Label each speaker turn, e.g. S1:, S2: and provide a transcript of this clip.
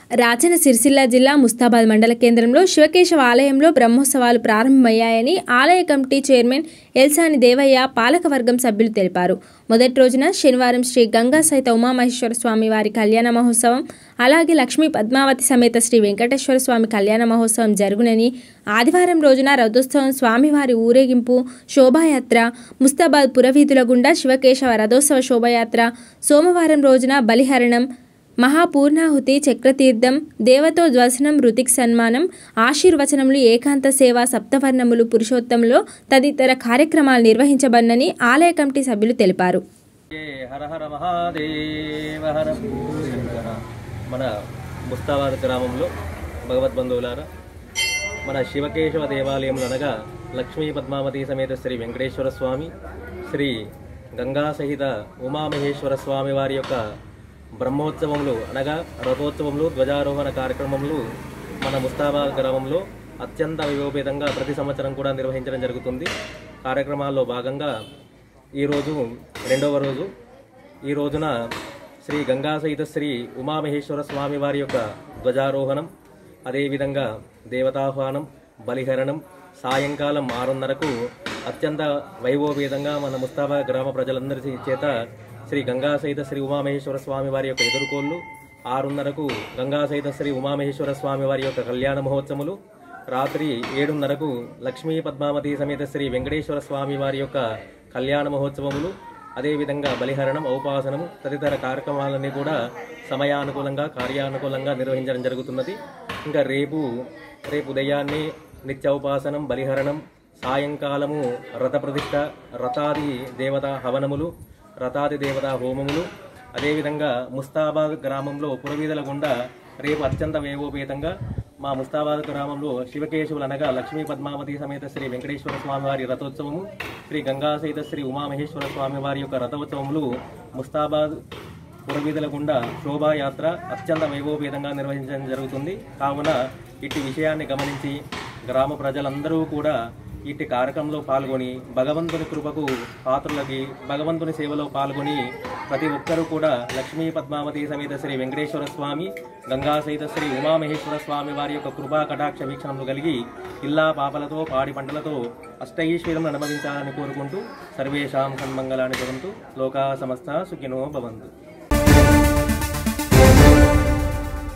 S1: రాజన సిరిసిల్ల జిల్లా ముస్తాబాద్ మండల కేంద్రంలో శివకేశవ ఆలయంలో బ్రహ్మోత్సవాలు ప్రారంభమయ్యాయని ఆలయ కమిటీ చైర్మన్ ఎల్సాని దేవయ్య పాలకవర్గం సభ్యులు తెలిపారు మొదటి రోజున శనివారం శ్రీ గంగా సహిత ఉమామహేశ్వర స్వామి వారి కళ్యాణ మహోత్సవం అలాగే లక్ష్మీ పద్మావతి సమేత శ్రీ వెంకటేశ్వర స్వామి కళ్యాణ మహోత్సవం జరుగునని ఆదివారం రోజున రథోత్సవం స్వామివారి ఊరేగింపు శోభాయాత్ర ముస్తాబాద్ పురవీధుల గుండా శివకేశవ రథోత్సవ శోభాయాత్ర సోమవారం రోజున బలిహరణం మహాపూర్ణాహుతి చక్రతీర్థం దేవతో ధ్వసనం ఋతిక్ సన్మానం ఆశీర్వచనములు ఏకాంత సేవ సప్తవర్ణములు పురుషోత్తంలో తదితర కార్యక్రమాలు నిర్వహించబడినని ఆలయ కమిటీ సభ్యులు తెలిపారు
S2: ఏ హర హర మహాదేవ హర శంకర. మన ముస్తాబాద్ గ్రామంలో భగవద్బంధువులారా మన శివకేశవ దేవాలయంలో అనగా లక్ష్మీ పద్మావతి సమేత శ్రీ వెంకటేశ్వర స్వామి శ్రీ గంగా సహిత ఉమామహేశ్వర స్వామి వారి యొక్క బ్రహ్మోత్సవములు అనగా రథోత్సవములు ధ్వజారోహణ కార్యక్రమములు మన ముస్తాబాద్ గ్రామంలో అత్యంత వైభవపేతంగా ప్రతి సంవత్సరం కూడా నిర్వహించడం జరుగుతుంది కార్యక్రమాల్లో భాగంగా ఈరోజు రెండవ రోజు ఈ రోజున శ్రీ గంగా సహిత శ్రీ ఉమామహేశ్వర స్వామి వారి యొక్క ధ్వజారోహణం అదేవిధంగా దేవతాహ్వానం బలిహరణం సాయంకాలం ఆరున్నరకు అత్యంత వైభవపేతంగా మన ముస్తాబా గ్రామ ప్రజలందరి చేత శ్రీ గంగా సహిత శ్రీ ఉమామహేశ్వర స్వామి వారి యొక్క ఎదుర్కోళ్ళు ఆరున్నరకు గంగా సహిత శ్రీ ఉమామహేశ్వర స్వామి వారి యొక్క కళ్యాణ మహోత్సవములు రాత్రి ఏడున్నరకు లక్ష్మీ పద్మావతి సమేత శ్రీ వెంకటేశ్వర స్వామి వారి యొక్క కళ్యాణ మహోత్సవములు అదేవిధంగా బలిహరణం ఔపాసనము తదితర కార్యక్రమాలన్నీ కూడా సమయానుకూలంగా కార్యానుకూలంగా నిర్వహించడం జరుగుతున్నది ఇంకా రేపు రేపు ఉదయాన్నే నిత్యౌపాసనం బలిహరణం సాయంకాలము రథ ప్రతిష్ట రథాది దేవత హవనములు రథాది దేవత హోమములు అదేవిధంగా ముస్తాబాద్ గ్రామంలో పురవీధుల గుండా రేపు అత్యంత వైభవపేతంగా మా ముస్తాబాద్ గ్రామంలో శివకేశవులు అనగా లక్ష్మీ పద్మావతి సమేత శ్రీ వెంకటేశ్వర స్వామి వారి రథోత్సవము శ్రీ గంగా సహిత శ్రీ ఉమామహేశ్వర స్వామి వారి యొక్క రథోత్సవములు ముస్తాబాద్ పురవీధుల గుండా శోభాయాత్ర అత్యంత వైభవపేతంగా నిర్వహించడం జరుగుతుంది కావున ఇట్టి విషయాన్ని గమనించి గ్రామ ప్రజలందరూ కూడా ఇట్టి కార్యక్రమంలో పాల్గొని భగవంతుని కృపకు పాత్రులకి భగవంతుని సేవలో పాల్గొని ప్రతి ఒక్కరూ కూడా లక్ష్మీ పద్మావతి సమేత శ్రీ వెంకటేశ్వర స్వామి గంగా సహిత శ్రీ ఉమామహేశ్వర స్వామి వారి యొక్క కృపా కటాక్ష వీక్షణలు కలిగి ఇల్లా పాపలతో పాడి పంటలతో అష్టైశ్వర్యం అనుభవించాలని కోరుకుంటూ సర్వేషాం సన్మంగళాన్ని భవంతు లోకా సమస్త సుఖినో భవంతు